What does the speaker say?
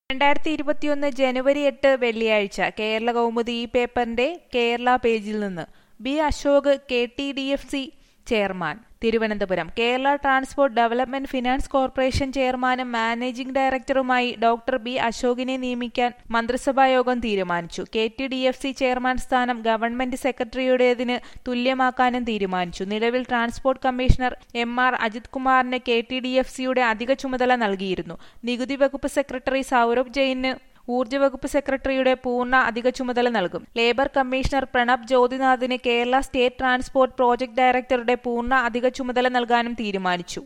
രണ്ടായിരത്തി ഇരുപത്തിയൊന്ന് ജനുവരി എട്ട് വെള്ളിയാഴ്ച കേരള കൗമുദി ഈ പേപ്പറിന്റെ കേരള പേജിൽ നിന്ന് B Ashok K T D F C chairman Thiruvananthapuram Kerala transport development finance corporation ചെയർമാനും മാനേജിംഗ് ഡയറക്ടറുമായി ഡോക്ടർ ബി അശോകിനെ നിയമിക്കാൻ മന്ത്രിസഭായോഗം തീരുമാനിച്ചു K T D F C chairman സ്ഥാനം ഗവൺമെന്റ് സെക്രട്ടറിയുടേതിന് തുല്യമാക്കാനും തീരുമാനിച്ചു നിലവിൽ transport commissioner M R Ajith കുമാറിന് കെ ടി ഡി എഫ് സിയുടെ അധിക ചുമതല നൽകിയിരുന്നു നികുതി വകുപ്പ് സെക്രട്ടറി സൗരഭ് ജെയിന് ഊർജ്ജ വകുപ്പ് സെക്രട്ടറിയുടെ പൂർണ്ണ അധിക ചുമതല നൽകും ലേബർ കമ്മീഷണർ പ്രണബ് ജ്യോതിനാഥിന് കേരള സ്റ്റേറ്റ് ട്രാൻസ്പോർട്ട് പ്രോജക്ട് ഡയറക്ടറുടെ പൂർണ്ണ അധിക ചുമതല നൽകാനും തീരുമാനിച്ചു